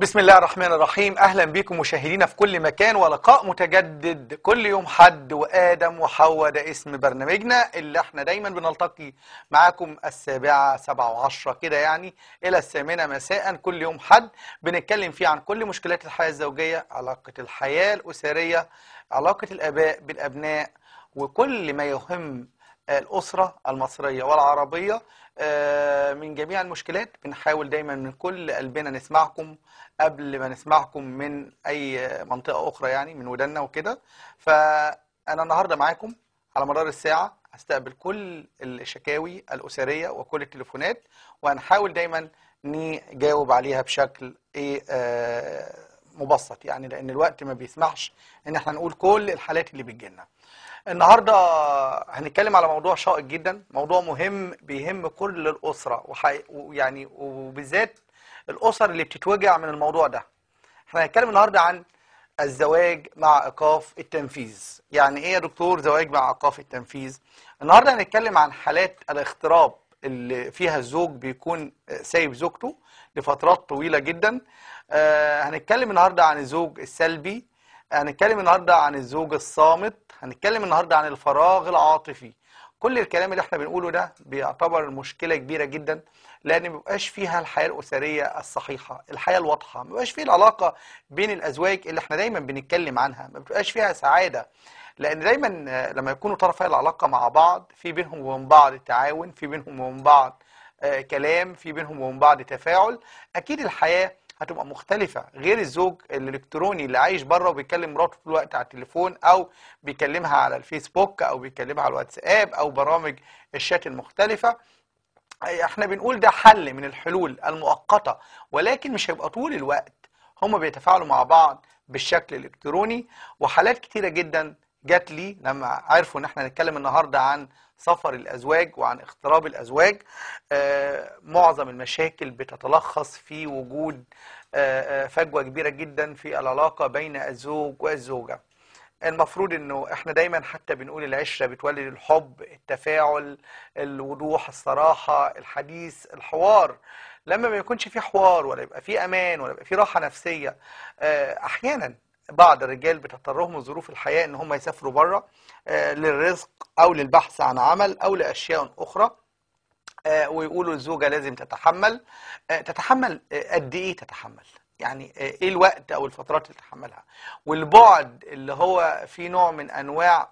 بسم الله الرحمن الرحيم اهلا بكم مشاهدينا في كل مكان ولقاء متجدد كل يوم حد وادم وحواء ده اسم برنامجنا اللي احنا دايما بنلتقي معاكم السابعة سبعة وعشرة كده يعني الى الثامنة مساء كل يوم حد بنتكلم فيه عن كل مشكلات الحياة الزوجية علاقة الحياة الاسرية علاقة الاباء بالابناء وكل ما يهم الأسرة المصرية والعربية آه، من جميع المشكلات بنحاول دايما من كل قلبنا نسمعكم قبل ما نسمعكم من أي منطقة أخرى يعني من ودنا وكده فأنا النهاردة معاكم على مدار الساعة هستقبل كل الشكاوي الأسرية وكل التليفونات وهنحاول دايما نجاوب عليها بشكل إيه آه، مبسط يعني لأن الوقت ما بيسمحش إن احنا نقول كل الحالات اللي بتجيلنا النهارده هنتكلم على موضوع شائك جدا موضوع مهم بيهم كل الاسره وحي... ويعني وبالذات الاسر اللي بتتوجع من الموضوع ده احنا هنتكلم النهارده عن الزواج مع ايقاف التنفيذ يعني ايه يا دكتور زواج مع ايقاف التنفيذ النهارده هنتكلم عن حالات الاغتراب اللي فيها الزوج بيكون سايب زوجته لفترات طويله جدا آه هنتكلم النهارده عن الزوج السلبي هنتكلم النهارده عن الزوج الصامت هنتكلم النهارده عن الفراغ العاطفي كل الكلام اللي احنا بنقوله ده بيعتبر مشكله كبيره جدا لان ما بيبقاش فيها الحياه الاسريه الصحيحه الحياه الواضحه ما بيبقاش فيه العلاقه بين الازواج اللي احنا دايما بنتكلم عنها ما بتبقاش فيها سعاده لان دايما لما يكونوا طرفي العلاقه مع بعض في بينهم وبين بعض تعاون في بينهم وبين بعض آه كلام في بينهم وبين بعض تفاعل اكيد الحياه هتبقى مختلفة غير الزوج الالكتروني اللي عايش بره وبيكلم مراته طول الوقت على التليفون او بيكلمها على الفيسبوك او بيكلمها على الواتساب او برامج الشات المختلفة احنا بنقول ده حل من الحلول المؤقتة ولكن مش هيبقى طول الوقت هما بيتفاعلوا مع بعض بالشكل الالكتروني وحالات كتيرة جدا جات لي لما عرفوا ان احنا نتكلم النهارده عن سفر الازواج وعن اغتراب الازواج آه معظم المشاكل بتتلخص في وجود آه فجوه كبيره جدا في العلاقه بين الزوج والزوجه المفروض انه احنا دايما حتى بنقول العشره بتولد الحب التفاعل الوضوح الصراحه الحديث الحوار لما ما يكونش في حوار ولا يبقى في امان ولا يبقى في راحه نفسيه آه احيانا بعض الرجال بتضطرهم ظروف الحياة ان هم يسافروا بره آه للرزق او للبحث عن عمل او لاشياء اخرى آه ويقولوا الزوجة لازم تتحمل آه تتحمل قد ايه تتحمل يعني ايه الوقت او الفترات اللي تتحملها والبعد اللي هو في نوع من انواع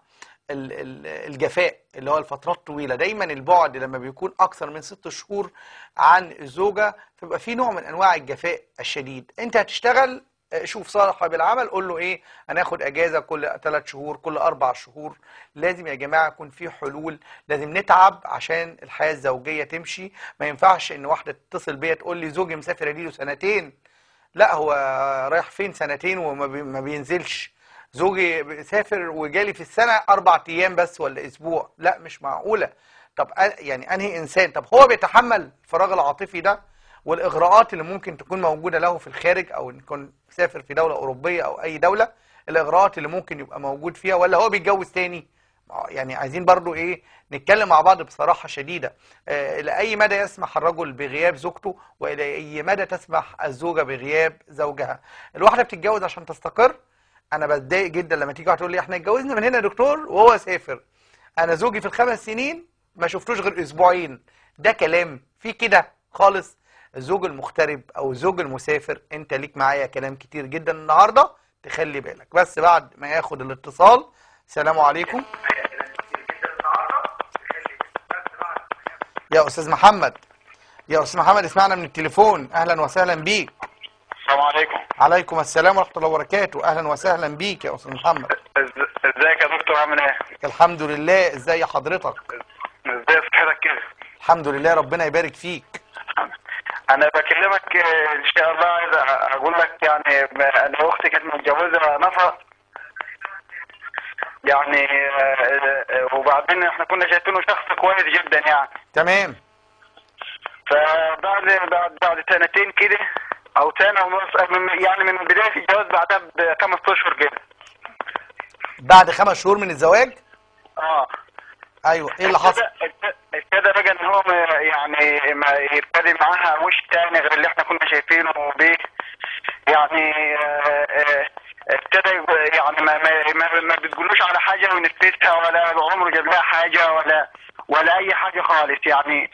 الجفاء اللي هو الفترات طويله دايما البعد لما بيكون اكثر من ست شهور عن الزوجه فبيبقى في نوع من انواع الجفاء الشديد انت هتشتغل شوف صاحب العمل قول له ايه هناخد اجازه كل ثلاث شهور كل اربع شهور لازم يا جماعه يكون في حلول لازم نتعب عشان الحياه الزوجيه تمشي ما ينفعش ان واحده تتصل بيا تقول لي زوجي مسافر له سنتين لا هو رايح فين سنتين وما بي ما بينزلش زوجي سافر وجالي في السنه اربع ايام بس ولا اسبوع لا مش معقوله طب يعني انهي انسان طب هو بيتحمل الفراغ العاطفي ده والاغراءات اللي ممكن تكون موجوده له في الخارج او يكون مسافر في دوله اوروبيه او اي دوله الاغراءات اللي ممكن يبقى موجود فيها ولا هو بيتجوز تاني يعني عايزين برضو ايه نتكلم مع بعض بصراحه شديده آه الى اي مدى يسمح الرجل بغياب زوجته والى اي مدى تسمح الزوجه بغياب زوجها الواحده بتتجوز عشان تستقر انا بتضايق جدا لما تيجي تقول لي احنا اتجوزنا من هنا يا دكتور وهو سافر انا زوجي في الخمس سنين ما شفتوش غير اسبوعين ده كلام في كده خالص الزوج المغترب او الزوج المسافر انت ليك معايا كلام كتير جدا النهارده تخلي بالك بس بعد ما ياخد الاتصال السلام عليكم يا استاذ محمد يا استاذ محمد اسمعنا من التليفون اهلا وسهلا بيك السلام عليكم عليكم السلام ورحمه الله وبركاته اهلا وسهلا بيك يا استاذ محمد إز- ازيك يا دكتور عامل ايه؟ الحمد لله ازاي حضرتك ازاي صحتك كده؟ الحمد لله ربنا يبارك فيك انا بكلمك آه، ان شاء الله عايز أ- اقول لك يعني ب- انا اختي كانت متجوزه نفر يعني آه، آه، وبعدين احنا كنا شايفينه شخص كويس جدا يعني تمام فبعد بعد بعد سنتين كده او سنه ونص من- يعني من بدايه الجواز بعدها بخمس اشهر كده بعد خمس شهور من الزواج اه ايوه ايه اللي حصل ابتدى- ابتدى بقى ان هو ما- يعني ما يبتدي معاها وش تاني غير اللي احنا كنا شايفينه بيه يعني آه، آه، ابتدى يقول- يعني ما ما ما, ما بتقولوش على حاجه وينفذها ولا عمره جاب لها حاجه ولا ولا اي حاجه خالص يعني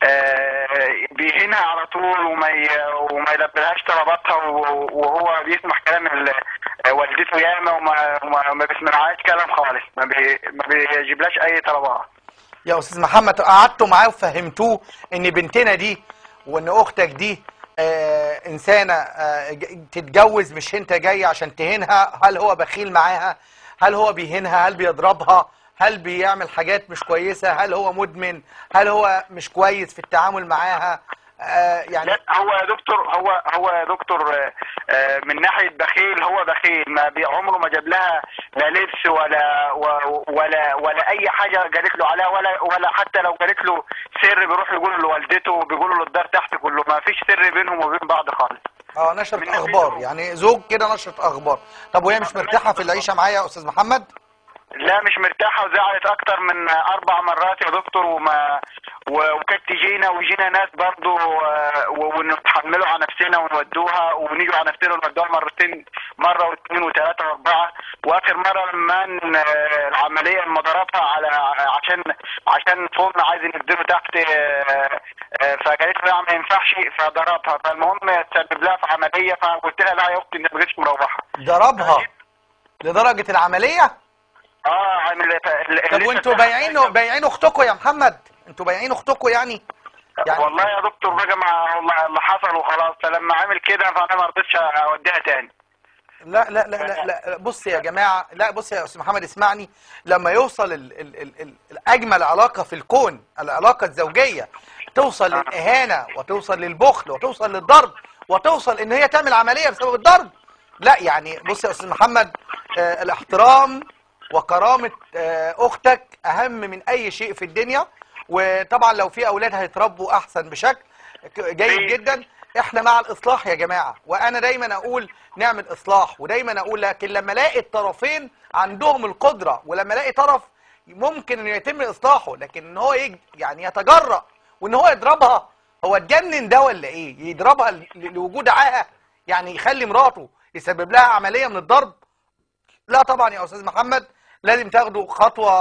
آه، بيهينها على طول وما ي- وما يلبلهاش طلباتها و- وهو بيسمع كلام ال- والدته ياما وما وما ما بيسمعهاش كلام خالص ما بي ما بيجيبلاش اي طلبات يا استاذ محمد قعدتوا معاه وفهمتوه ان بنتنا دي وان اختك دي آه انسانه آه ج- تتجوز مش انت جاي عشان تهينها هل هو بخيل معاها هل هو بيهينها هل بيضربها هل بيعمل حاجات مش كويسه هل هو مدمن هل هو مش كويس في التعامل معاها آه يعني لا هو يا دكتور هو هو يا دكتور آه، آه، من ناحيه بخيل هو بخيل ما بي- عمره ما جاب لها لا لبس ولا و- ولا ولا اي حاجه قالت له عليها ولا ولا حتى لو قالت له سر بيروح يقول لوالدته وبيقولوا له الدار تحت كله ما فيش سر بينهم وبين بعض خالص اه نشرة من اخبار ناحيته. يعني زوج كده نشرة اخبار طب وهي مش مرتاحه في العيشه معايا يا استاذ محمد لا مش مرتاحه وزعلت اكتر من اربع مرات يا دكتور وما و- وكانت تجينا ويجينا ناس برضو آه، و- ونتحملوا على نفسنا ونودوها ونيجوا على نفسنا ونودوها مرتين مره واثنين وثلاثه واربعه واخر مره لما ن- آه، العمليه لما ضربها على عشان عشان فرن عايز ينزله تحت آه، آه، فقالت له لا ما ينفعش فضربها فالمهم تسبب لها في عمليه فقلت لها لا يا اختي انت ما بقتش مروحه ضربها لدرجه العمليه اه عامل طب وانتوا بايعين بايعين اختكم يا محمد انتوا بايعين اختكم يعني يعني والله يا دكتور بقى مع والله اللي حصل وخلاص فلما عمل كده فانا ما رضيتش اوديها تاني لا لا لا لا, لا بص يا جماعه لا بص يا استاذ محمد اسمعني لما يوصل ال ال ال ال الاجمل علاقه في الكون العلاقه الزوجيه توصل للاهانه وتوصل للبخل وتوصل للضرب وتوصل ان هي تعمل عمليه بسبب الضرب لا يعني بص يا استاذ محمد آه الاحترام وكرامه آه اختك اهم من اي شيء في الدنيا وطبعا لو في اولاد هيتربوا احسن بشكل جيد جدا احنا مع الاصلاح يا جماعه وانا دايما اقول نعمل اصلاح ودايما اقول لكن لما الاقي الطرفين عندهم القدره ولما الاقي طرف ممكن انه يتم اصلاحه لكن ان هو يج... يعني يتجرأ وان هو يضربها هو اتجنن ده ولا ايه يضربها ل- لوجود عاهه يعني يخلي مراته يسبب لها عمليه من الضرب لا طبعا يا استاذ محمد لازم تاخدوا خطوه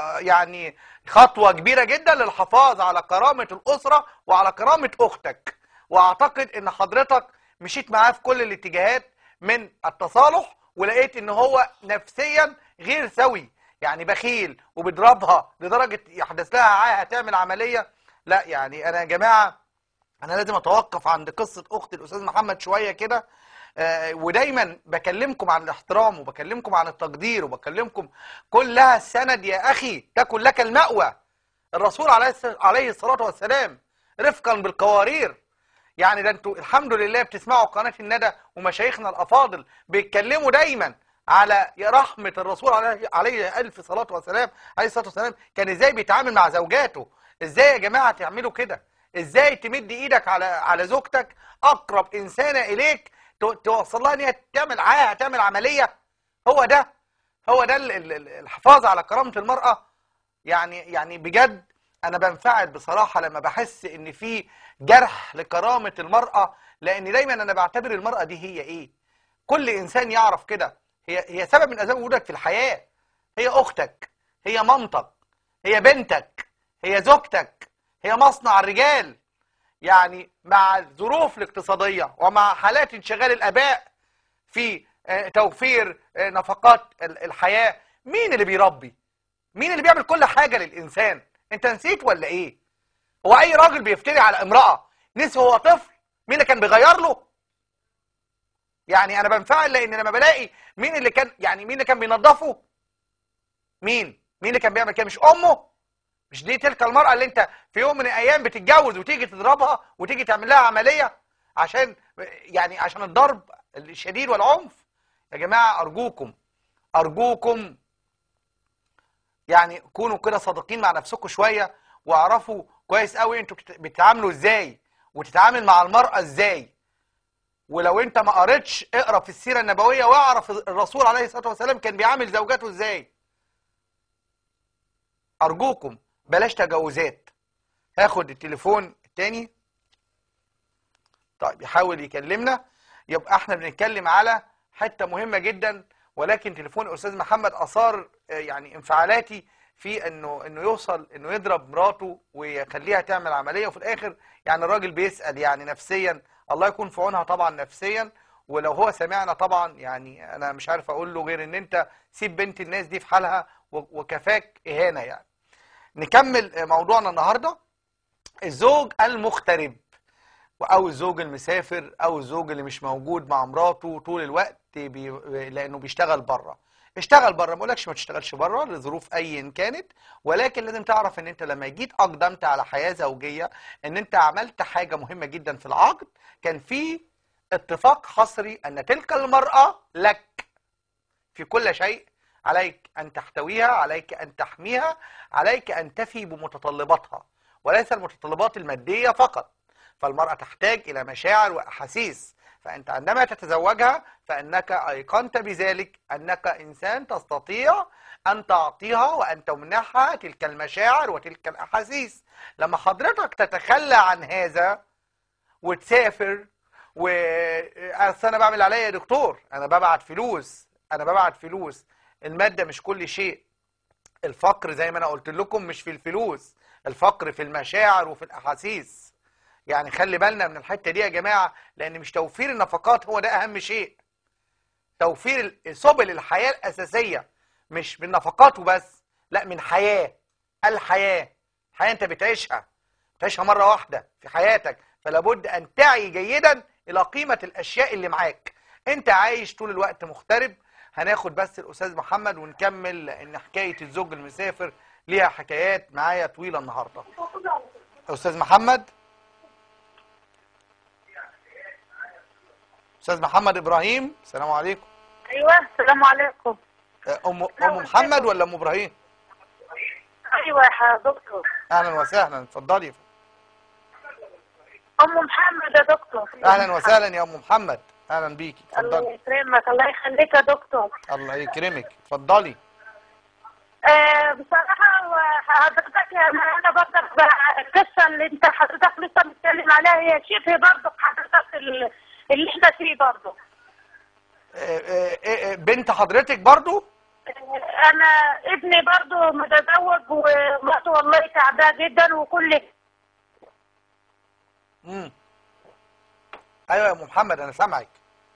يعني خطوه كبيره جدا للحفاظ على كرامه الاسره وعلى كرامه اختك واعتقد ان حضرتك مشيت معاه في كل الاتجاهات من التصالح ولقيت ان هو نفسيا غير سوي يعني بخيل وبيضربها لدرجه يحدث لها عاهه تعمل عمليه لا يعني انا يا جماعه انا لازم اتوقف عند قصه اختي الاستاذ محمد شويه كده آه، ودايما بكلمكم عن الاحترام وبكلمكم عن التقدير وبكلمكم كلها السند يا اخي تكن لك المأوى الرسول عليه الس- عليه الصلاه والسلام رفقا بالقوارير يعني ده انتوا الحمد لله بتسمعوا قناه الندى ومشايخنا الافاضل بيتكلموا دايما على رحمه الرسول عليه عليه الف صلاه والسلام عليه الصلاه والسلام كان ازاي بيتعامل مع زوجاته ازاي يا جماعه تعملوا كده ازاي تمد ايدك على على زوجتك اقرب انسانه اليك تو- توصل لها ان هي تعمل عاهه تعمل عمليه هو ده هو ده ال- ال- ال- الحفاظ على كرامه المراه يعني يعني بجد انا بنفعل بصراحه لما بحس ان في جرح لكرامه المراه لان دايما انا بعتبر المراه دي هي ايه كل انسان يعرف كده هي هي سبب من اسباب وجودك في الحياه هي اختك هي مامتك هي بنتك هي زوجتك هي مصنع الرجال يعني مع الظروف الاقتصاديه ومع حالات انشغال الاباء في آه، توفير آه، نفقات ال- الحياه مين اللي بيربي مين اللي بيعمل كل حاجه للانسان انت نسيت ولا ايه هو اي راجل بيفتري على امراه نسي هو طفل مين اللي كان بيغير له يعني انا بنفعل لان لما بلاقي مين اللي كان يعني مين اللي كان بينظفه مين مين اللي كان بيعمل كده مش امه مش دي تلك المرأة اللي انت في يوم من الايام بتتجوز وتيجي تضربها وتيجي تعمل لها عملية عشان يعني عشان الضرب الشديد والعنف يا جماعة ارجوكم ارجوكم يعني كونوا كده صادقين مع نفسكم شوية واعرفوا كويس قوي انتوا بتت- بتتعاملوا ازاي وتتعامل مع المرأة ازاي ولو انت ما قريتش اقرا في السيرة النبوية واعرف الرسول عليه الصلاة والسلام كان بيعامل زوجاته ازاي ارجوكم بلاش تجاوزات هاخد التليفون التاني طيب يحاول يكلمنا يبقى احنا بنتكلم على حته مهمه جدا ولكن تليفون الاستاذ محمد اثار آه، يعني انفعالاتي في انه انه يوصل انه يضرب مراته ويخليها تعمل عمليه وفي الاخر يعني الراجل بيسال يعني نفسيا الله يكون في عونها طبعا نفسيا ولو هو سمعنا طبعا يعني انا مش عارف اقول له غير ان انت سيب بنت الناس دي في حالها و- وكفاك اهانه يعني نكمل آه، موضوعنا النهارده الزوج المغترب او الزوج المسافر او الزوج اللي مش موجود مع مراته طول الوقت بي... لانه بيشتغل بره اشتغل بره ما بقولكش ما تشتغلش بره لظروف اي كانت ولكن لازم تعرف ان انت لما جيت اقدمت على حياه زوجيه ان انت عملت حاجه مهمه جدا في العقد كان في اتفاق حصري ان تلك المراه لك في كل شيء عليك ان تحتويها عليك ان تحميها عليك ان تفي بمتطلباتها وليس المتطلبات الماديه فقط فالمرأة تحتاج إلى مشاعر وأحاسيس فأنت عندما تتزوجها فإنك أيقنت بذلك أنك إنسان تستطيع أن تعطيها وأن تمنحها تلك المشاعر وتلك الأحاسيس لما حضرتك تتخلى عن هذا وتسافر و أصل أنا بعمل عليا يا دكتور أنا ببعت فلوس أنا ببعت فلوس المادة مش كل شيء الفقر زي ما أنا قلت لكم مش في الفلوس الفقر في المشاعر وفي الأحاسيس يعني خلي بالنا من الحته دي يا جماعه لان مش توفير النفقات هو ده اهم شيء توفير ال- سبل الحياه الاساسيه مش من نفقات وبس لا من حياه الحياه حياه انت بتعيشها بتعيشها مره واحده في حياتك فلا بد ان تعي جيدا الى قيمه الاشياء اللي معاك انت عايش طول الوقت مغترب هناخد بس الاستاذ محمد ونكمل لان حكايه الزوج المسافر ليها حكايات معايا طويله النهارده استاذ محمد استاذ محمد ابراهيم السلام عليكم ايوه السلام عليكم ام ام محمد ولا ام ابراهيم ايوه يا دكتور اهلا وسهلا اتفضلي ام محمد يا دكتور اهلا وسهلا يا ام محمد اهلا بيكي الله اتفضلي يكرمك الله يخليك يا دكتور الله يكرمك اتفضلي آه بصراحه هو حضرتك يا انا برضك بقى القصه اللي انت حضرتك لسه بتتكلم عليها هي شبه برضك حضرتك ال- اللي احنا فيه برضه آه، آه، آه، بنت حضرتك برضو انا ابني برضه متزوج ومراته والله تعباه جدا وكل امم ايوه يا ام محمد انا سامعك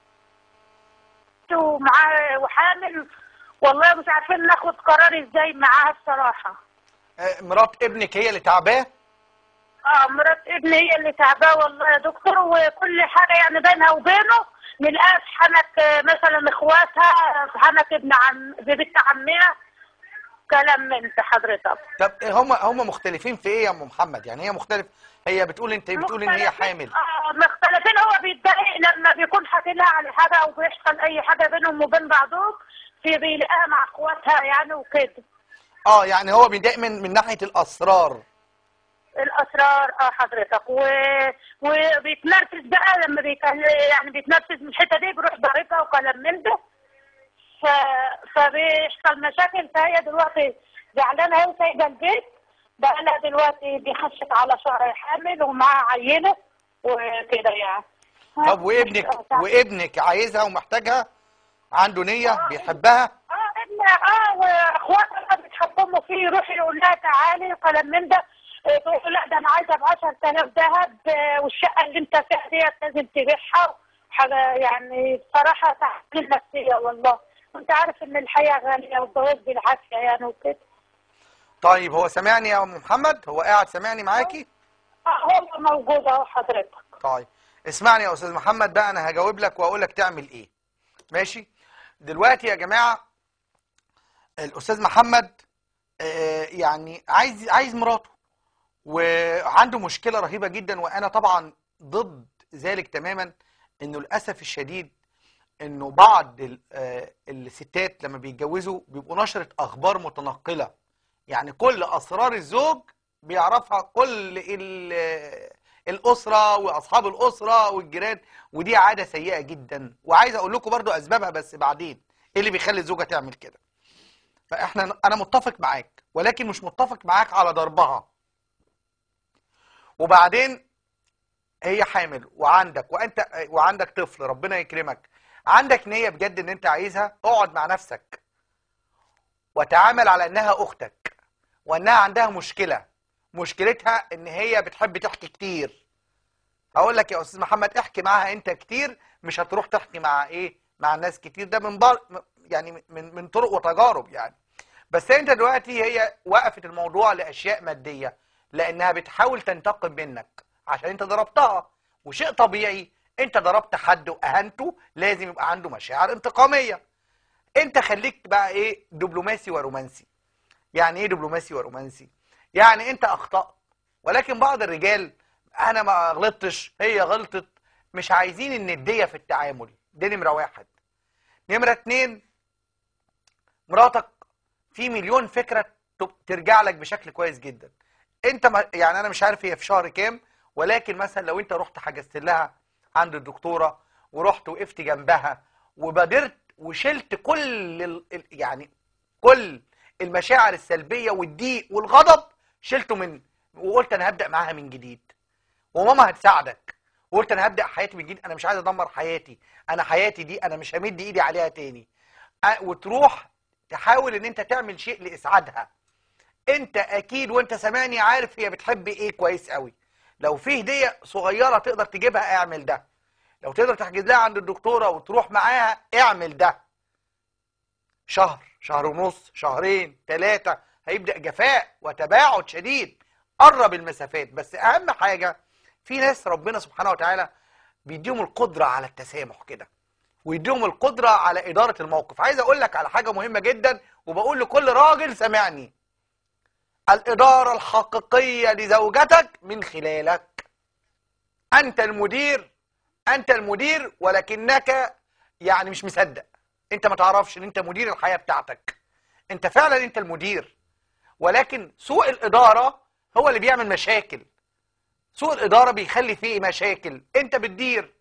ومعاه وحامل والله مش عارفين ناخد قرار ازاي معاها الصراحه آه، مرات ابنك هي اللي تعباه اه مرات ابني هي اللي تعباه والله يا دكتور وكل حاجه يعني بينها وبينه نلقاها في حنك آه، مثلا اخواتها في حنك ابن عم بنت عمها كلام من في حضرتك طب هم هم مختلفين في ايه يا ام محمد يعني هي مختلف هي بتقول انت بتقول ان هي مختلفين- حامل اه مختلفين هو بيتضايق لما بيكون حاكي لها على حاجه او بيحصل اي حاجه بينهم وبين بعضهم في بيلاقيها مع اخواتها يعني وكده اه يعني هو بيضايق من من ناحيه الاسرار الاسرار اه حضرتك و... وبيتنرفز بقى لما بيكل... يعني بيتنرفز من الحته دي بيروح ضاربها وكلام من ده ف... فبيحصل مشاكل فهي دلوقتي زعلانه هي سايبه البيت بقى لها دلوقتي بيخشت على شهر حامل ومعاها عينه وكده يعني طب وابنك وابنك عايزها ومحتاجها عنده نيه بيحبها اه ابن اه واخواتها بقى بيتحكموا فيه يروح يقول لها تعالي وكلام من ده آه، تقول لا ده انا عايزه ب 10000 ذهب آه، والشقه اللي انت فيها ديت لازم تبيعها حاجه يعني بصراحه تحميل نفسيه والله وانت عارف ان الحياه غاليه والجواز بالعافيه يعني وكده طيب هو سامعني يا ام محمد هو قاعد سامعني معاكي اه هو موجود اهو حضرتك طيب اسمعني يا استاذ محمد بقى انا هجاوب لك واقول لك تعمل ايه ماشي دلوقتي يا جماعه الاستاذ محمد آه، يعني عايز عايز مراته وعنده مشكله رهيبه جدا وانا طبعا ضد ذلك تماما انه للاسف الشديد انه بعض ال- آه، الستات لما بيتجوزوا بيبقوا نشره اخبار متنقله يعني كل اسرار الزوج بيعرفها كل ال- الاسره واصحاب الاسره والجيران ودي عاده سيئه جدا وعايز اقول لكم برضو اسبابها بس بعدين ايه اللي بيخلي الزوجه تعمل كده فاحنا انا متفق معاك ولكن مش متفق معاك على ضربها وبعدين هي حامل وعندك وانت وعندك طفل ربنا يكرمك عندك نية بجد ان انت عايزها اقعد مع نفسك وتعامل على انها اختك وانها عندها مشكلة مشكلتها ان هي بتحب تحكي كتير هقول لك يا استاذ محمد احكي معاها انت كتير مش هتروح تحكي مع ايه مع الناس كتير ده من بار يعني من من طرق وتجارب يعني بس انت دلوقتي هي وقفت الموضوع لاشياء ماديه لانها بتحاول تنتقم منك عشان انت ضربتها وشيء طبيعي انت ضربت حد واهنته لازم يبقى عنده مشاعر انتقاميه انت خليك بقى ايه دبلوماسي ورومانسي يعني ايه دبلوماسي ورومانسي يعني انت اخطأت ولكن بعض الرجال انا ما غلطتش هي غلطت مش عايزين الندية في التعامل دي نمرة واحد نمرة اتنين مراتك في مليون فكرة تب- ترجع لك بشكل كويس جدا انت ما يعني انا مش عارف هي في شهر كام ولكن مثلا لو انت رحت حجزت لها عند الدكتورة ورحت وقفت جنبها وبادرت وشلت كل ال... ال- يعني كل المشاعر السلبية والضيق والغضب شلته من وقلت انا هبدأ معاها من جديد وماما هتساعدك وقلت انا هبدأ حياتي من جديد انا مش عايز ادمر حياتي انا حياتي دي انا مش همد ايدي عليها تاني أ- وتروح تحاول ان انت تعمل شيء لاسعادها انت اكيد وانت سامعني عارف هي بتحب ايه كويس قوي لو في هديه صغيره تقدر تجيبها اعمل ده لو تقدر تحجز لها عند الدكتوره وتروح معاها اعمل ده شهر شهر ونص شهرين ثلاثه هيبدا جفاء وتباعد شديد قرب المسافات بس اهم حاجه في ناس ربنا سبحانه وتعالى بيديهم القدره على التسامح كده ويديهم القدره على اداره الموقف عايز اقول لك على حاجه مهمه جدا وبقول لكل راجل سامعني الإدارة الحقيقية لزوجتك من خلالك أنت المدير أنت المدير ولكنك يعني مش مصدق أنت ما تعرفش أن أنت مدير الحياة بتاعتك أنت فعلا أنت المدير ولكن سوء الإدارة هو اللي بيعمل مشاكل سوء الإدارة بيخلي فيه مشاكل أنت بتدير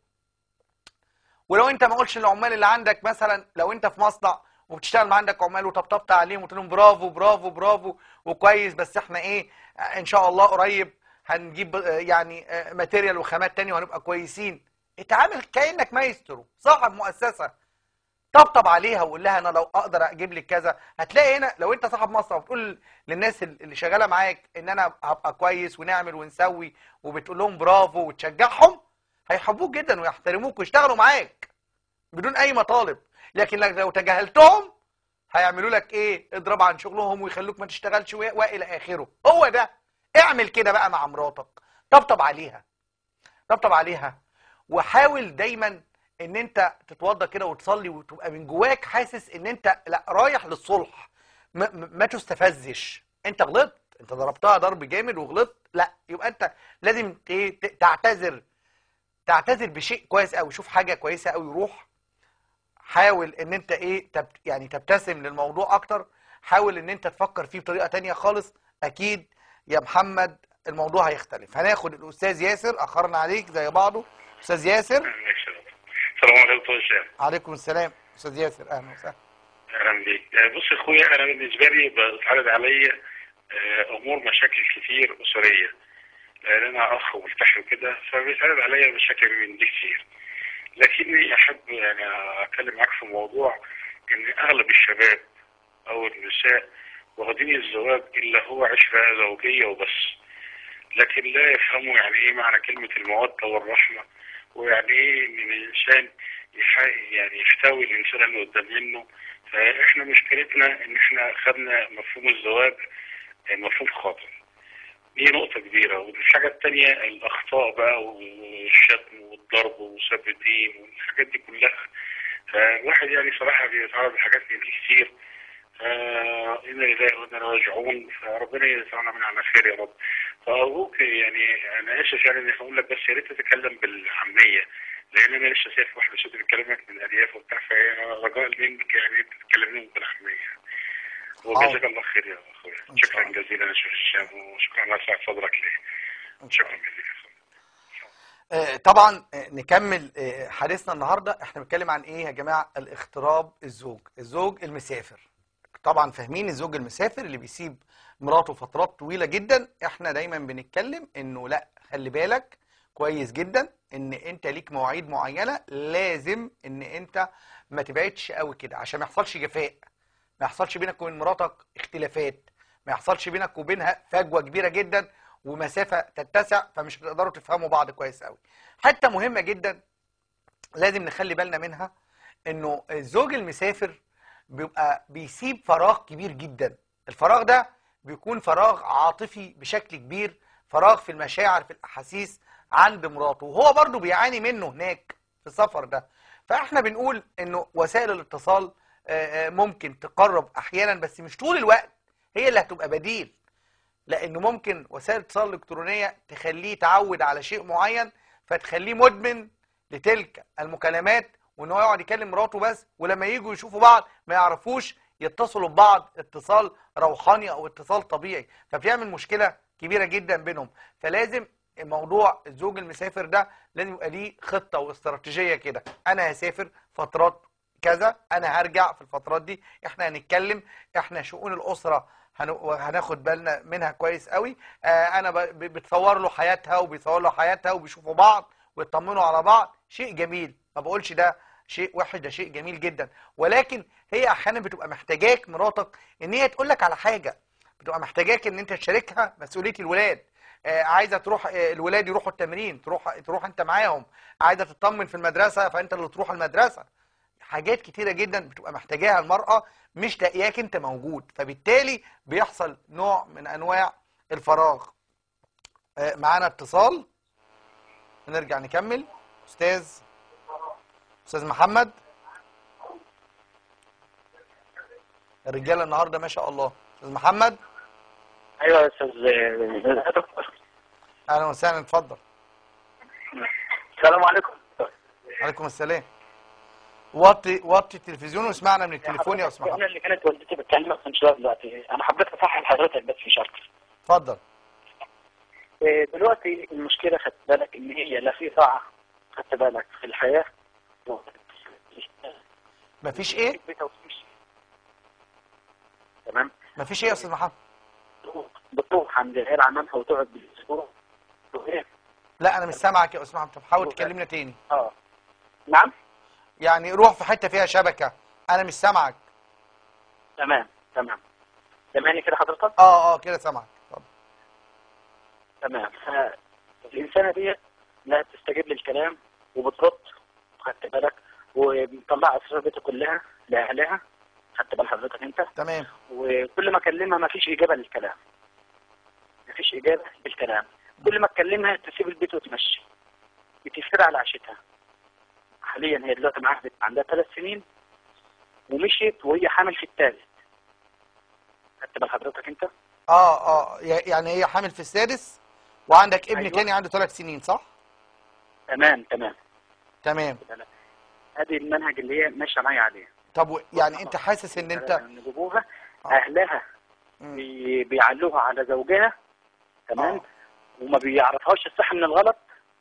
ولو انت ما قلتش للعمال اللي عندك مثلا لو انت في مصنع وبتشتغل ما عندك عمال وطبطبت عليهم وقلت لهم برافو برافو برافو وكويس بس احنا ايه آه، ان شاء الله قريب هنجيب آه، يعني آه، ماتيريال وخامات تاني وهنبقى كويسين اتعامل كانك مايسترو صاحب مؤسسه طبطب عليها وقول لها انا لو اقدر اجيب لك كذا هتلاقي هنا لو انت صاحب مصنع وبتقول للناس اللي شغاله معاك ان انا هبقى كويس ونعمل ونسوي وبتقول لهم برافو وتشجعهم هيحبوك جدا ويحترموك ويشتغلوا معاك بدون اي مطالب لكن لك- لو تجاهلتهم هيعملوا لك ايه اضرب عن شغلهم ويخلوك ما تشتغلش و- والى اخره هو ده اعمل كده بقى مع مراتك طبطب عليها طبطب عليها وحاول دايما ان انت تتوضى كده وتصلي وتبقى من جواك حاسس ان انت لا رايح للصلح ما, ما ما تستفزش انت غلطت انت ضربتها ضرب جامد وغلطت لا يبقى انت لازم ت- ت- تعتذر تعتذر بشيء كويس قوي شوف حاجه كويسه قوي روح حاول ان انت ايه تب يعني تبتسم للموضوع اكتر حاول ان انت تفكر فيه بطريقه تانية خالص اكيد يا محمد الموضوع هيختلف هناخد الاستاذ ياسر اخرنا عليك زي بعضه استاذ ياسر ماشي السلام عليكم دكتور هشام عليكم السلام استاذ ياسر اهلا وسهلا اهلا بيك آه، بص يا اخويا انا بالنسبه لي بتعرض عليا آه، امور مشاكل كتير اسريه لان انا اخ وملتحي وكده فبيتعرض عليا مشاكل من دي كتير لكني احب يعني اتكلم معاك في موضوع ان اغلب الشباب او النساء واخدين الزواج الا هو عشره زوجيه وبس لكن لا يفهموا يعني ايه معنى كلمه الموده والرحمه ويعني ايه ان الانسان يح- يعني يحتوي الانسان اللي قدام منه فاحنا مشكلتنا ان احنا خدنا مفهوم الزواج مفهوم خاطئ دي نقطة كبيرة والحاجة التانية الأخطاء بقى والشتم والضرب وسب الدين والحاجات دي كلها فالواحد يعني صراحة بيتعرض لحاجات من دي كتير آه، إنا لله وإنا راجعون فربنا يجعلنا من على خير يا رب فأرجوك يعني أنا آسف يعني إني هقول لك بس يا ريت تتكلم بالعامية لأن أنا لسه شايف واحدة ست بتكلمك من أرياف وبتاع فرجاء منك يعني أنت تتكلمني بالعامية وجزاك الله خير يا أخويا إن شاء شكرا الله. جزيلا يا شيخ هشام وشكرا على سعة صدرك لي شكرا جزيلا يا أخويا آه، طبعا آه، نكمل آه، حديثنا النهارده احنا بنتكلم عن ايه يا جماعه الاغتراب الزوج الزوج المسافر طبعا فاهمين الزوج المسافر اللي بيسيب مراته فترات طويله جدا احنا دايما بنتكلم انه لا خلي بالك كويس جدا ان انت ليك مواعيد معينه لازم ان انت ما تبعدش قوي كده عشان ما يحصلش جفاء ما يحصلش بينك وبين مراتك اختلافات ما يحصلش بينك وبينها فجوه كبيره جدا ومسافه تتسع فمش هتقدروا تفهموا بعض كويس قوي حته مهمه جدا لازم نخلي بالنا منها انه الزوج المسافر بيبقى بيسيب فراغ كبير جدا الفراغ ده بيكون فراغ عاطفي بشكل كبير فراغ في المشاعر في الاحاسيس عند مراته وهو برضو بيعاني منه هناك في السفر ده فاحنا بنقول انه وسائل الاتصال آه، آه، ممكن تقرب احيانا بس مش طول الوقت هي اللي هتبقى بديل لانه ممكن وسائل الاتصال الالكترونيه تخليه يتعود على شيء معين فتخليه مدمن لتلك المكالمات وان هو يقعد يكلم مراته بس ولما يجوا يشوفوا بعض ما يعرفوش يتصلوا ببعض اتصال روحاني او اتصال طبيعي فبيعمل مشكله كبيره جدا بينهم فلازم موضوع الزوج المسافر ده لازم يبقى ليه خطه واستراتيجيه كده انا هسافر فترات كذا انا هرجع في الفترات دي احنا هنتكلم احنا شؤون الاسره هن- هناخد بالنا منها كويس قوي آه انا ب- ب- بتصور له حياتها وبيصور له حياتها وبيشوفوا بعض ويطمنوا على بعض شيء جميل ما بقولش ده شيء وحش ده شيء جميل جدا ولكن هي احيانا بتبقى محتاجاك مراتك ان هي تقول لك على حاجه بتبقى محتاجاك ان انت تشاركها مسؤوليه الولاد آه، عايزه تروح آه، الولاد يروحوا التمرين تروح تروح انت معاهم عايزه تطمن في المدرسه فانت اللي تروح المدرسه حاجات كتيره جدا بتبقى محتاجاها المراه مش لاقياك انت موجود فبالتالي بيحصل نوع من انواع الفراغ آه، معانا اتصال نرجع نكمل استاذ استاذ محمد الرجاله النهارده ما شاء الله استاذ محمد ايوه يا استاذ يا دكتور اهلا وسهلا اتفضل السلام عليكم عليكم السلام وطي وطي التلفزيون واسمعنا من التليفون يا استاذ انا محمد اللي كانت والدتي بتكلمك من شويه دلوقتي انا حبيت اصحح لحضرتك بس في شرط اتفضل إيه، دلوقتي المشكله خدت بالك ان هي لا في طاعه خدت بالك في الحياه مفيش ايه تمام مفيش ايه يا استاذ محمد بتروح عند غير عمامها وتقعد بالاسبوع وهي- لا انا مش سامعك يا استاذ محمد طب حاول تكلمنا تاني اه نعم يعني روح في حته فيها شبكه انا مش سامعك تمام تمام سامعني كده حضرتك اه اه كده سامعك اتفضل تمام الإنسانة دي لا تستجيب للكلام وبترد خدت بالك ومطلعة أسرار بيتها كلها لأهلها خدت بال حضرتك أنت تمام وكل ما أكلمها ما فيش إجابة للكلام ما فيش إجابة للكلام كل ما أكلمها تسيب البيت وتمشي بتفترى على عشتها حاليا هي دلوقتي معاها بنت عندها ثلاث سنين ومشيت وهي حامل في الثالث خدت بال حضرتك أنت اه اه يعني هي حامل في السادس وعندك ابن أيوة. تاني عنده ثلاث سنين صح تمام تمام تمام ادي المنهج اللي هي ماشيه معايا عليه طب و- يعني انت حاسس ان انت ان ابوها آه. اهلها مم. بي- بيعلوها على زوجها تمام آه. وما بيعرفهاش الصح من الغلط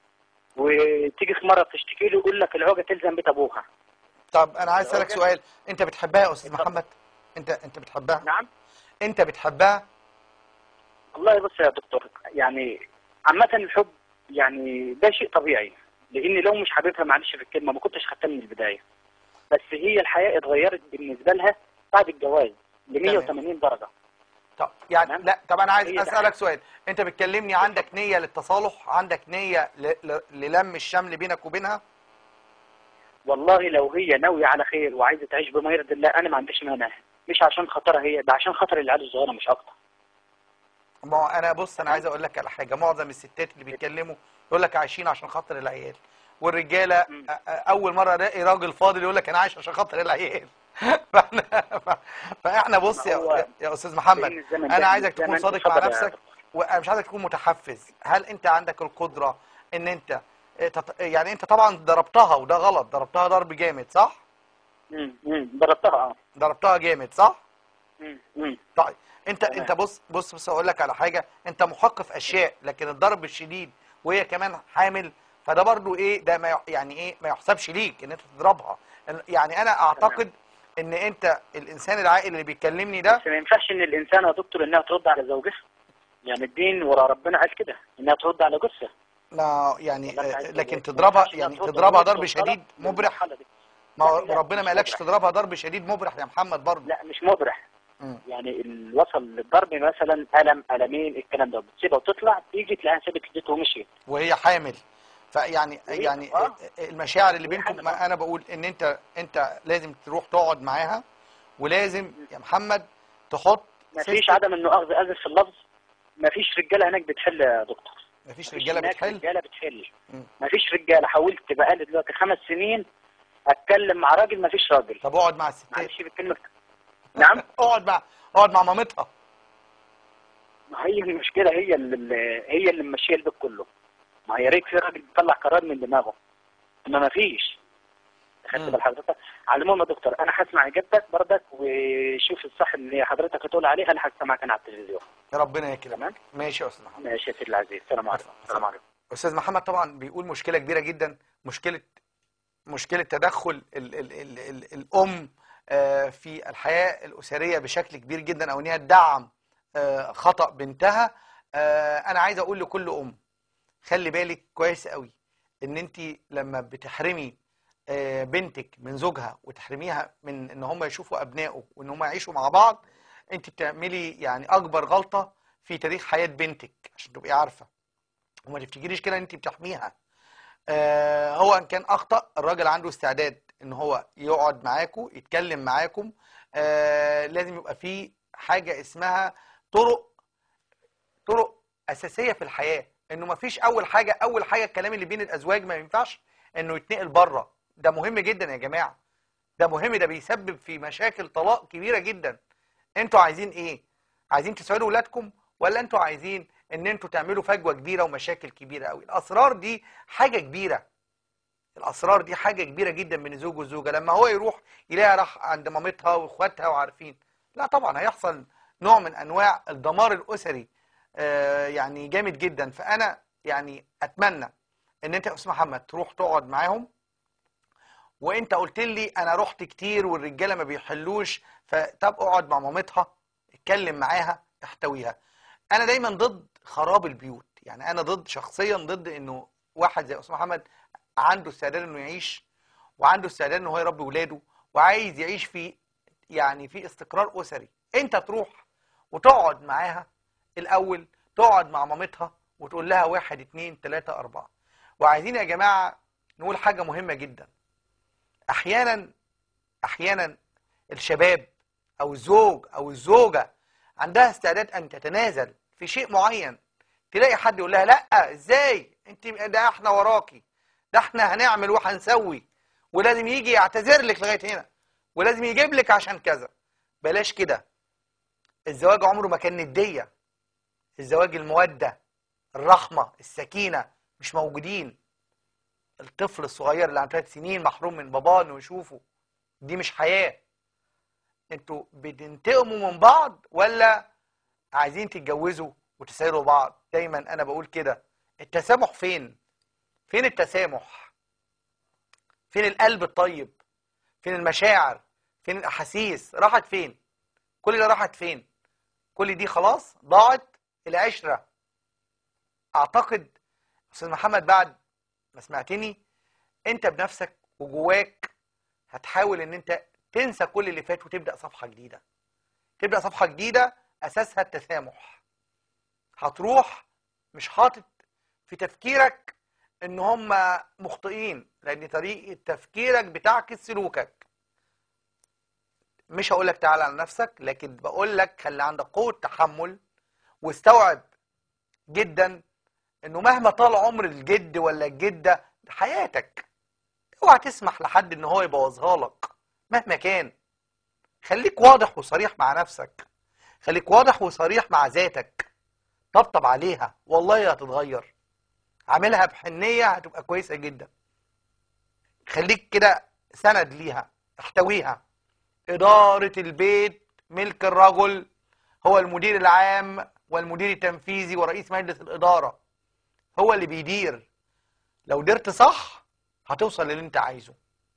وتيجي في مره تشتكي له يقول لك العوجه تلزم بيت ابوها طب انا عايز اسالك الراجل- سؤال انت بتحبها يا استاذ اتفضل. محمد انت انت بتحبها نعم انت بتحبها والله بص يا دكتور يعني عامه الحب يعني ده شيء طبيعي لان لو مش حاببها معلش في الكلمه ما كنتش خدتها من البدايه بس هي الحياه اتغيرت بالنسبه لها بعد الجواز ل 180 درجه طب يعني تمام. لا طب انا عايز هي ده. اسالك سؤال انت بتكلمني عندك نيه للتصالح عندك نيه ل... ل... للم الشمل بينك وبينها والله لو هي ناوية على خير وعايزة تعيش بما يرضي الله أنا ما عنديش مانع مش عشان خاطرها هي ده عشان خاطر العيال الصغيرة مش أكتر ما هو انا بص انا عايز اقول لك على حاجه معظم الستات اللي بيتكلموا يقول لك عايشين عشان خاطر العيال والرجاله مم. أ- أ- اول مره الاقي راجل فاضل يقول لك انا عايش عشان خاطر العيال فاحنا ف- فاحنا بص ما هو- يا, يا استاذ محمد لأن الزمن ده- انا عايزك تكون الزمن- صادق مع اتفضل يا نفسك دكتور. وانا مش عايزك تكون متحفز هل انت عندك القدره ان انت اه، تط- يعني انت طبعا ضربتها وده غلط ضربتها ضرب جامد صح امم امم ضربتها اه ضربتها جامد صح امم امم طيب انت تمام. انت بص بص بص اقول لك على حاجه انت محق في اشياء لكن الضرب الشديد وهي كمان حامل فده برضو ايه ده ما يح- يعني ايه ما يحسبش ليك ان انت تضربها يعني انا اعتقد ان انت الانسان العاقل اللي بيكلمني ده بس ما ينفعش إن الإنسان يا دكتور إنها ترد على زوجها يعني الدين ورا ربنا قال كده إنها ترد على جثة لا يعني ولا أنت عايز آه، تقول لكن إيه؟ تضربها ما ينفعش يعني إنها توصل- تضربها ضرب توصلك شديد مبرح للمرحلة دي. ما هو لا، ربنا مش ما قالكش مبرح. تضربها ضرب شديد مبرح يا محمد برضه لا مش مبرح مم. يعني ال- وصل للضرب مثلا ألم ألمين الكلام ده بتسيبها وتطلع تيجي تلاقيها سابت ايديته ومشيت وهي حامل فيعني وهي- يعني آه. المشاعر اللي وهي بينكم حامل، ما آه. انا بقول ان انت انت لازم تروح تقعد معاها ولازم يا محمد تحط ما فيش سيستم- عدم انه اخذ اذى في اللفظ ما فيش رجاله هناك بتحل يا دكتور مفيش مفيش رجاله هناك بتحل رجاله بتحل مم. ما فيش رجاله حاولت بقالي دلوقتي خمس سنين اتكلم مع راجل ما فيش راجل طب اقعد مع الستات معلش بالكلمه نعم اقعد مع اقعد مع مامتها ما هي المشكله هي اللي هي اللي ماشيه البيت كله ما يا ريت في راجل بيطلع قرار من دماغه اما ما فيش خدت مم. بال حضرتك على العموم يا دكتور انا هسمع اجابتك بردك وشوف الصح اللي حضرتك هتقول عليه انا هسمعك انا على التلفزيون ربنا يكرمك تمام ماشي يا استاذ محمد ماشي يا سيدي العزيز السلام عليكم السلام عليكم استاذ محمد طبعا بيقول مشكله كبيره جدا مشكله مشكله تدخل ال ال ال ال الام آه، في الحياه الاسريه بشكل كبير جدا او ان هي تدعم آه، خطا بنتها آه، انا عايز اقول لكل ام خلي بالك كويس قوي ان انت لما بتحرمي آه، بنتك من زوجها وتحرميها من ان هم يشوفوا ابنائه وان هم يعيشوا مع بعض انت بتعملي يعني اكبر غلطه في تاريخ حياه بنتك عشان تبقي عارفه وما تفتكريش كده ان انت بتحميها آه هو ان كان اخطا الراجل عنده استعداد ان هو يقعد معاكم يتكلم معاكم آه لازم يبقى فيه حاجه اسمها طرق طرق اساسيه في الحياه انه ما فيش اول حاجه اول حاجه الكلام اللي بين الازواج ما ينفعش انه يتنقل بره ده مهم جدا يا جماعه ده مهم ده بيسبب في مشاكل طلاق كبيره جدا انتوا عايزين ايه عايزين تسعدوا ولادكم ولا انتوا عايزين ان انتوا تعملوا فجوه كبيره ومشاكل كبيره قوي الاسرار دي حاجه كبيره الاسرار دي حاجه كبيره جدا من الزوج والزوجه لما هو يروح يلاقيها راح عند مامتها واخواتها وعارفين لا طبعا هيحصل نوع من انواع الدمار الاسري آه يعني جامد جدا فانا يعني اتمنى ان انت يا استاذ محمد تروح تقعد معاهم وانت قلت لي انا رحت كتير والرجاله ما بيحلوش فطب اقعد مع مامتها اتكلم معاها احتويها انا دايما ضد خراب البيوت يعني انا ضد شخصيا ضد انه واحد زي استاذ محمد عنده استعداد انه يعيش وعنده استعداد انه هو يربي ولاده وعايز يعيش في يعني في استقرار اسري انت تروح وتقعد معاها الاول تقعد مع مامتها وتقول لها واحد اتنين تلاتة اربعة وعايزين يا جماعة نقول حاجة مهمة جدا احيانا احيانا الشباب او الزوج او الزوجة عندها استعداد ان تتنازل في شيء معين تلاقي حد يقول لها لا ازاي انت ده احنا وراكي ده احنا هنعمل وهنسوي ولازم يجي يعتذر لك لغايه هنا ولازم يجيب لك عشان كذا بلاش كده الزواج عمره ما كان نديه الزواج الموده الرحمه السكينه مش موجودين الطفل الصغير اللي عنده ثلاث سنين محروم من باباه انه يشوفه دي مش حياه انتوا بتنتقموا من بعض ولا عايزين تتجوزوا وتسيروا بعض دايما انا بقول كده التسامح فين فين التسامح فين القلب الطيب فين المشاعر فين الاحاسيس راحت فين كل ده راحت فين كل دي خلاص ضاعت العشره اعتقد استاذ محمد بعد ما سمعتني انت بنفسك وجواك هتحاول ان انت تنسى كل اللي فات وتبدا صفحه جديده تبدا صفحه جديده اساسها التسامح هتروح مش حاطط في تفكيرك ان هم مخطئين لان طريقه تفكيرك بتعكس سلوكك مش هقول لك تعالى على نفسك لكن بقول لك خلي عندك قوه تحمل واستوعب جدا انه مهما طال عمر الجد ولا الجده حياتك اوعى تسمح لحد ان هو يبوظها لك مهما كان خليك واضح وصريح مع نفسك خليك واضح وصريح مع ذاتك طبطب عليها والله هتتغير عاملها بحنية هتبقى كويسة جدا خليك كده سند ليها احتويها إدارة البيت ملك الرجل هو المدير العام والمدير التنفيذي ورئيس مجلس الإدارة هو اللي بيدير لو درت صح هتوصل للي انت عايزه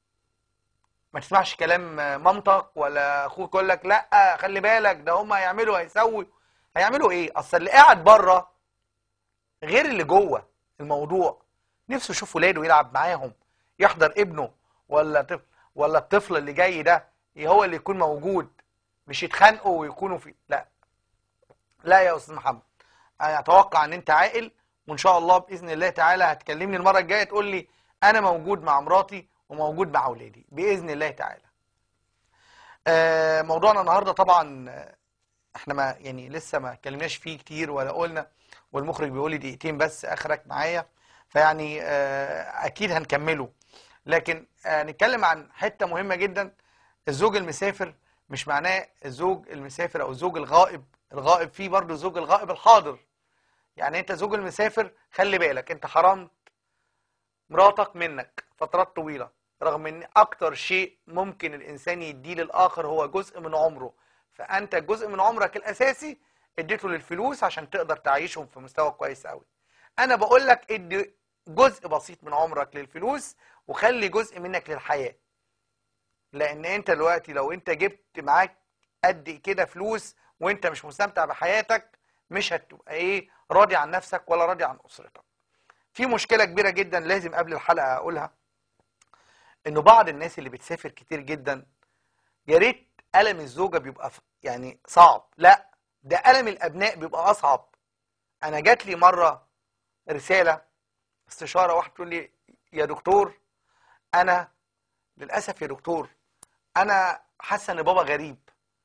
ما تسمعش كلام مامتك ولا اخوك يقول لك لا خلي بالك ده هم هيعملوا هيسوي هيعملوا ايه اصل اللي قاعد بره غير اللي جوه الموضوع نفسه يشوف ولاده يلعب معاهم يحضر ابنه ولا طفل ولا الطفل اللي جاي ده هو اللي يكون موجود مش يتخانقوا ويكونوا في لا لا يا استاذ محمد انا اتوقع ان انت عاقل وان شاء الله باذن الله تعالى هتكلمني المره الجايه تقول لي انا موجود مع مراتي وموجود مع اولادي باذن الله تعالى آه، موضوعنا النهارده طبعا آه، احنا ما يعني لسه ما اتكلمناش فيه كتير ولا قلنا والمخرج بيقول لي دقيقتين بس اخرك معايا فيعني آه، اكيد هنكمله لكن آه، نتكلم عن حته مهمه جدا الزوج المسافر مش معناه الزوج المسافر او الزوج الغائب الغائب فيه برضه الزوج الغائب الحاضر يعني انت زوج المسافر خلي بالك انت حرمت مراتك منك فترات طويله رغم ان اكتر شيء ممكن الانسان يديه للاخر هو جزء من عمره فانت جزء من عمرك الاساسي اديته للفلوس عشان تقدر تعيشهم في مستوى كويس قوي انا بقول لك ادي جزء بسيط من عمرك للفلوس وخلي جزء منك للحياه لان انت دلوقتي لو انت جبت معاك قد كده فلوس وانت مش مستمتع بحياتك مش هتبقى ايه راضي عن نفسك ولا راضي عن اسرتك في مشكله كبيره جدا لازم قبل الحلقه اقولها انه بعض الناس اللي بتسافر كتير جدا يا ريت الم الزوجه بيبقى ف- يعني صعب لا ده الم الابناء بيبقى اصعب انا جات لي مره رساله استشاره واحد تقول لي يا دكتور انا للاسف يا دكتور انا حاسه ان بابا غريب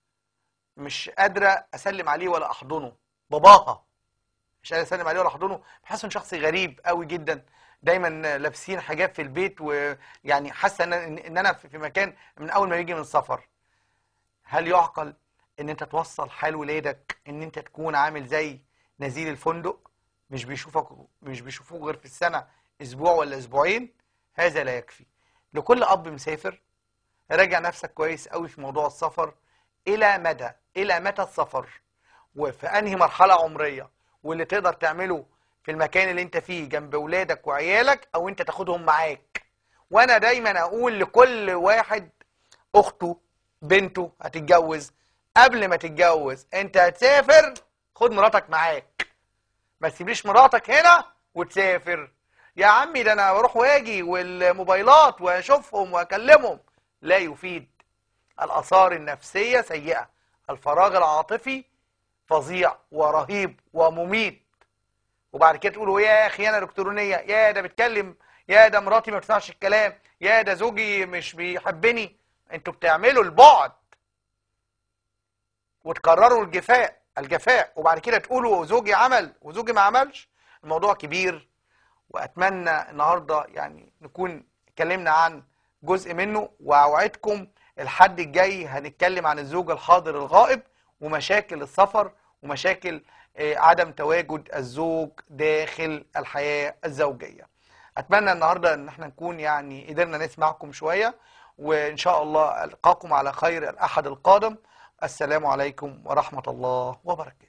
مش قادره اسلم عليه ولا احضنه باباها مش قادر اسلم عليه ولا احضنه بحس ان شخص غريب قوي جدا دايما لابسين حاجات في البيت ويعني حاسه ان ان انا في في مكان من اول ما يجي من السفر هل يعقل ان انت توصل حال ولادك ان انت تكون عامل زي نزيل الفندق مش بيشوفك مش بيشوفوك غير في السنه اسبوع ولا اسبوعين هذا لا يكفي لكل اب مسافر راجع نفسك كويس قوي في موضوع السفر الى مدى الى متى السفر وفي انهي مرحله عمريه واللي تقدر تعمله في المكان اللي انت فيه جنب ولادك وعيالك او انت تاخدهم معاك وانا دايما اقول لكل واحد اخته بنته هتتجوز قبل ما تتجوز انت هتسافر خد مراتك معاك ما تسيبليش مراتك هنا وتسافر يا عمي ده انا بروح واجي والموبايلات واشوفهم واكلمهم لا يفيد الاثار النفسيه سيئه الفراغ العاطفي فظيع ورهيب ومميت وبعد كده تقولوا يا خيانه الكترونيه يا ده بتكلم يا ده مراتي ما بتسمعش الكلام يا ده زوجي مش بيحبني انتوا بتعملوا البعد وتكرروا الجفاء الجفاء وبعد كده تقولوا زوجي عمل وزوجي ما عملش الموضوع كبير واتمنى النهارده يعني نكون اتكلمنا عن جزء منه واوعدكم الحد الجاي هنتكلم عن الزوج الحاضر الغائب ومشاكل السفر ومشاكل آه، عدم تواجد الزوج داخل الحياة الزوجية اتمنى النهارده ان احنا نكون يعني قدرنا نسمعكم شوية وان شاء الله القاكم على خير الاحد القادم السلام عليكم ورحمة الله وبركاته